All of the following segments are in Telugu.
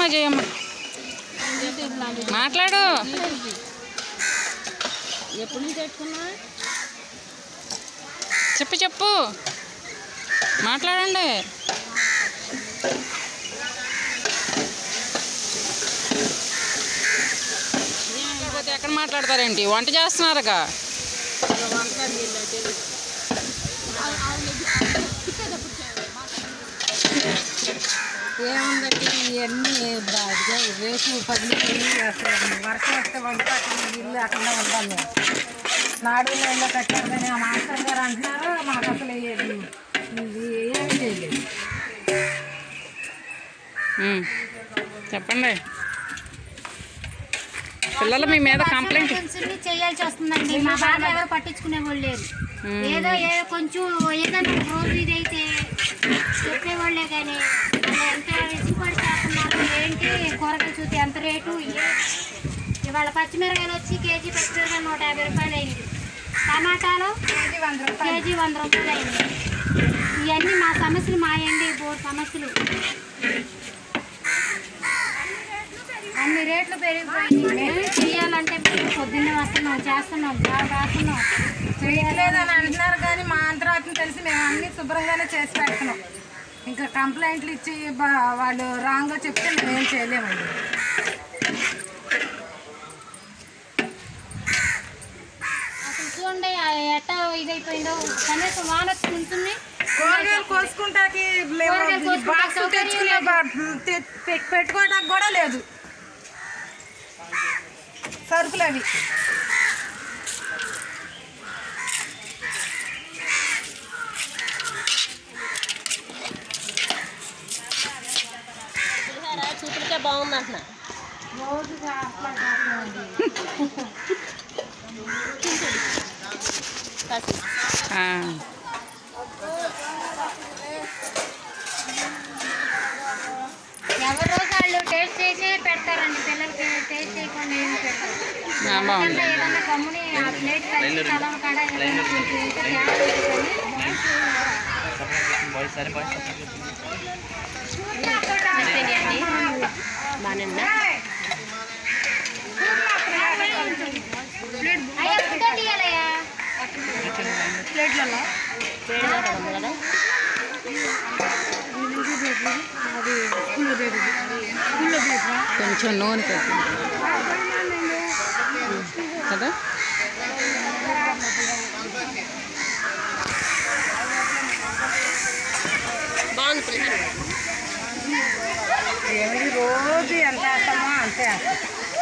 చెప్పమ్మా జయమ్మ మాట్లాడు ఎప్పుడు నుంచి పెట్టుకున్నా చెప్పు చెప్పు మాట్లాడండి లేకపోతే ఎక్కడ మాట్లాడతారేంటి వంట చేస్తున్నారుగా ఏముందండి ఇవన్నీ బాగా రేపు పగిలిపోయి అసలు వర్షం వస్తే వండుకోకుండా ఇల్లు అక్కడ ఉండాలి మేము నాడు నెలలో కట్టారు కానీ ఆ మాస్టర్ గారు అంటున్నారు మాకు అసలు ఇది ఇది ఏమీ చేయలేదు ఉమ్. చెప్పండి పిల్లలు మీ మీద కంప్లైంట్ కొంచెం చేయాల్సి వస్తుందండి మా బాధ ఎవరు పట్టించుకునే వాళ్ళు లేరు మ్మ్. ఏదో ఏ కొంచెం ఏదైనా ఒక రోజు ఇదైతే చెప్పేవాళ్ళే కానీ వాళ్ళు ఎంత ఇష్టపడి చేస్తున్నారు ఏంటి కూరగాయలు చూస్తే ఎంత రేటు ఏ- ఇవాళ పచ్చిమిరకాయలు వచ్చి కేజీ పచ్చిమిరకాయలు నూట యాభై రూపాయలు అయింది టమాటాలు కేజీ వంద రూపాయలు కేజీ వంద రూపాయలు అయింది ఇవన్నీ మా సమస్యలు మా అండి బోర్ సమస్యలు అన్ని రేట్లు పెరిగిపోయి చేయాలంటే మేము పొద్దున్నే వస్తున్నాం చేస్తున్నాం జాబ్ రాస్తున్నాం చేయలేదని అంటున్నారు కానీ మా అంతరాత్మ తెలిసి మేము అన్ని శుభ్రంగానే చేసి పెడుతున్నాం ఇంకా కంప్లైంట్లు ఇచ్చి బా- వాళ్ళు రాంగ్గా చెప్తే మేము ఏం చేయలేమండి అసలు చూడండి ఆ ఎట్ట ఇదైపోయిందో కనీసం వాన వచ్చి ఉంటుంది కూరగాయలు కోసుకుంటాకి మేము కూరగాయలు కోసుకుంటాకి బాక్స్ సౌకర్యం తెచ్చుకునే బా- తె- తె- పెట్టుకోవడానికి కూడా లేదు సరుకులు అవి చూపులకే బాగుంది అంటున్నా రోజు అట్లా కాకుండా ఆ. ఎవరి రోజు వాళ్ళు టేస్ట్ చేసి పెడతారండి పిల్లలకి టేస్ట్ చేయకుండా ఏమి పెడతారు ఆ, బాగుంది ఎందుకంటే ఏదన్నా గమ్ముని ఆ ప్లేట్ కలిసి కలవ కాడ ఏదైనా కొంచెం ఉంటే తేడా ఉంటుంది. అండి బాగానే ఉందా అయ్యా ఫుడ్ తీయాలయ్యా ప్లేట్లలో వేడిగా పడుతుంది కదా కొంచెం నూనె పెట్టు కదా బాగుంది పులిహోర ఏమిటి రోజు ఎంత వేస్తామో అంతే వేస్తాం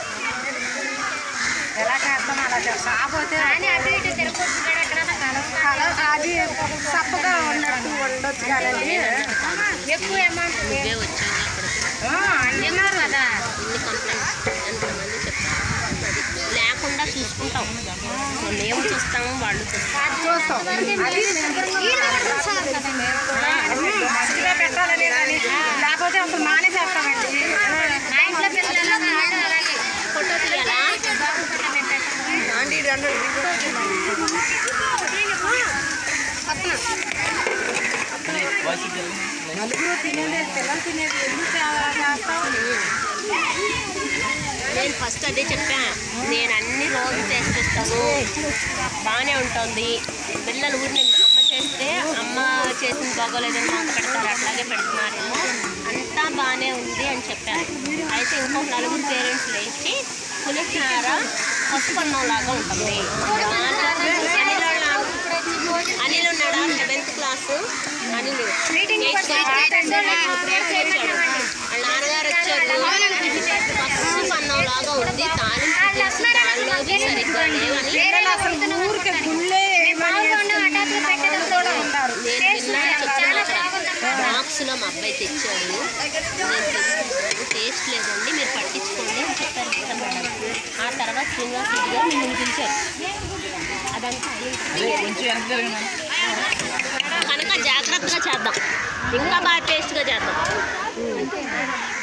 ఎలా చేస్తామో అలా చేస్తాం కాకపోతే కానీ అటు ఇటు తిరగొచ్చు అక్కడ కలవ కలర్ అది సప్పగా ఉన్నట్టు ఉండొచ్చు కానీ ఎక్కువ అమౌంట్ నువ్వే వచ్చావు అక్కడికి ఆ, అంటున్నారు కదా ఇన్ని కంప్లైంట్స్ ఎంతమంది చెప్తారు అది లేకుండా చూసుకుంటాం మేము చూస్తాము వాళ్ళు చూస్తాం చూస్తాం అది మంచిగా పెట్టాలని కానీ లేకపోతే అసలు మానేసేస్తామండి మా ఇంట్లో పిల్లలు ఎలాగో ఆడు అలాగే ఫోటో తీయాలా నలుగురు తినేది పిల్లలు తినేది ఎందుకు చే- చేస్తాం నేను ఫస్ట్ అదే చెప్పా నేను అన్ని రోజు టేస్ట్ చేస్తాను బాగానే ఉంటుంది పిల్లలు ఊరిని అమ్మ చేస్తే అమ్మ చేసిన బాగోలేదని మాకు పెడతారు అట్లాగే పెడుతున్నారేమో అంతా బాగానే ఉంది అని చెప్పాను అయితే ఇంకొక నలుగురు పేరెంట్స్ లేచి పులిహార పసుపన్నం లాగా ఉంటుంది అనిల్ వాళ్ళ- అనిల్ ఉన్నాడా seventh class Anil eighth class వచ్చాడు వాళ్ళ నాన్నగారు వచ్చారు పసుపు అన్నం లాగా ఉంది తాలింపు చేసి దానిలోకి సరిగ్గా లేవని అసలు ఊరికే గుళ్ళే నేను తిన్నా బాక్స్లో మా అబ్బాయి తెచ్చాడు నేను తిన్నాను టేస్ట్ లేదండి మీరు పట్టించుకోండి అని చెప్పారు గీత మేడం ఆ తర్వాత శ్రీనివాస్ రెడ్డి గారు మిమ్మల్ని పిలిచారు అదంతా అయింది. కనుక జాగ్రత్తగా చేద్దాం ఇంకా బాగా టేస్ట్గా చేద్దాం